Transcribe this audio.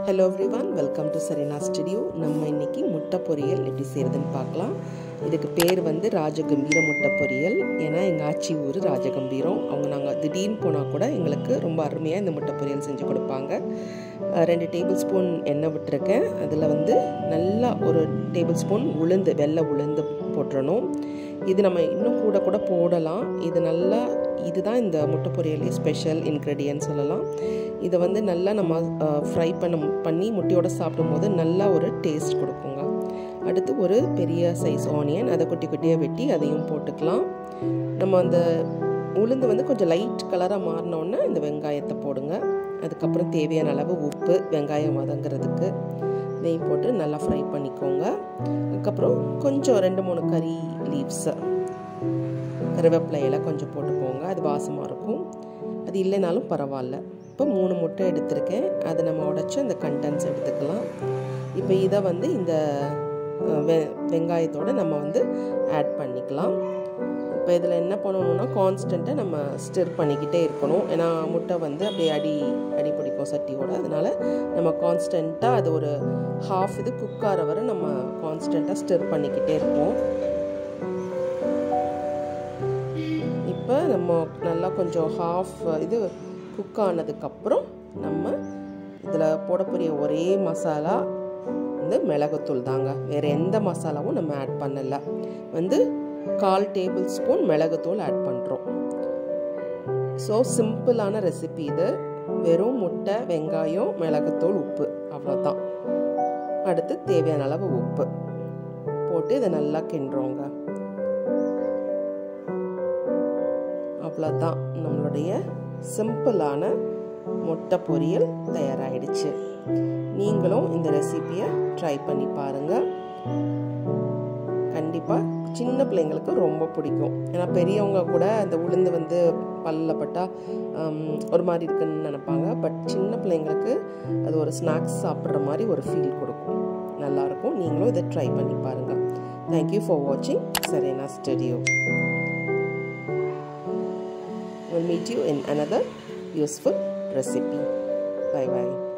Hello everyone welcome to Sarina studio நம்ம இன்னைக்கு முட்டை பொரியல் எப்படி செய்கிறதுன்னு பார்க்கலாம் இதுக்கு பேர் வந்து ராஜகம்பீர முட்டை பொரியல் ஏன்னா எங்கள் ஆச்சி ஊர் ராஜகம்பீரம் அவங்க நாங்கள் திடீர்னு போனால் கூட எங்களுக்கு ரொம்ப அருமையாக இந்த முட்டை பொரியல் செஞ்சு கொடுப்பாங்க அஹ் ரெண்டு டேபிள் ஸ்பூன் எண்ணெய் விட்டுருக்கேன் அதில் வந்து நல்லா ஒரு டேபிள் ஸ்பூன் உளுந்து வெள்ளை உளுந்து போட்டுறணும் இது நம்ம இன்னும் கூட கூட போடலாம் இது நல்லா இதுதான் இந்த முட்டை பொரியலே ஸ்பெஷல் இன்க்ரீடியன்ட் சொல்லலாம் இதை வந்து நல்லா நம்ம ஃப்ரை பண்ண பண்ணி முட்டையோட சாப்பிடும்போது நல்லா ஒரு டேஸ்ட் கொடுக்குங்க அடுத்து ஒரு பெரிய சைஸ் ஆனியன் அதை குட்டி குட்டியாக வெட்டி அதையும் போட்டுக்கலாம் நம்ம அந்த உளுந்து வந்து கொஞ்சம் லைட் கலராக மாறினோன்னே இந்த வெங்காயத்தை போடுங்க அதுக்கப்புறம் தேவையான அளவு உப்பு வெங்காயம் வதங்கிறதுக்கு இதையும் போட்டு நல்லா ஃப்ரை பண்ணிக்கோங்க அதுக்கப்புறம் கொஞ்சம் ரெண்டு மூணு கறி லீவ்ஸை கருவேப்பிலையில் கொஞ்சம் போட்டுக்கோங்க அது வாசமாக இருக்கும் அது இல்லைனாலும் பரவாயில்ல இப்போ மூணு முட்டை எடுத்திருக்கேன் அதை நம்ம உடச்சி அந்த கண்டென்ட்ஸ் எடுத்துக்கலாம் இப்போ இதை வந்து இந்த வெ வெங்காயத்தோடு நம்ம வந்து ஆட் பண்ணிக்கலாம் இப்போ இதில் என்ன பண்ணணும்னா கான்ஸ்டண்ட்டாக நம்ம ஸ்டிர் பண்ணிக்கிட்டே இருக்கணும் ஏன்னா முட்டை வந்து அப்படியே அடி அடி பிடிக்கும் சட்டியோட அதனால் நம்ம கான்ஸ்டண்ட்டாக அது ஒரு ஹாஃப் இது குக் ஆகிற வரை நம்ம கான்ஸ்டண்ட்டாக ஸ்டிர் பண்ணிக்கிட்டே இருப்போம் இப்போ நம்ம நல்லா கொஞ்சம் ஹாஃப் இது குக் ஆனதுக்கப்புறம் நம்ம இதில் போடக்கூடிய ஒரே மசாலா வந்து மிளகுத்தூள் தாங்க வேறு எந்த மசாலாவும் நம்ம ஆட் பண்ணலை வந்து கால் டேபிள் ஸ்பூன் மிளகுத்தூள் ஆட் பண்ணுறோம் ஸோ சிம்பிளான ரெசிபி இது வெறும் முட்டை வெங்காயம் மிளகுத்தூள் உப்பு அவ்வளோதான் அடுத்து தேவையான அளவு உப்பு போட்டு இதை நல்லா கிண்டுறோங்க அவ்வளோதான் நம்மளுடைய சிம்பிளான முட்டை பொரியல் தயாராகிடுச்சு நீங்களும் இந்த ரெசிப்பியை ட்ரை பண்ணி பாருங்கள் கண்டிப்பாக சின்ன பிள்ளைங்களுக்கு ரொம்ப பிடிக்கும் ஏன்னா பெரியவங்க கூட அந்த உளுந்து வந்து பல்ல பட்டால் ஒரு மாதிரி இருக்குன்னு நினைப்பாங்க பட் சின்ன பிள்ளைங்களுக்கு அது ஒரு ஸ்நாக்ஸ் சாப்பிட்ற மாதிரி ஒரு ஃபீல் கொடுக்கும் நல்லாயிருக்கும் நீங்களும் இதை ட்ரை பண்ணி பாருங்கள் தேங்க்யூ ஃபார் வாட்சிங் Sarina studio We'll meet you in another useful recipe. Bye bye.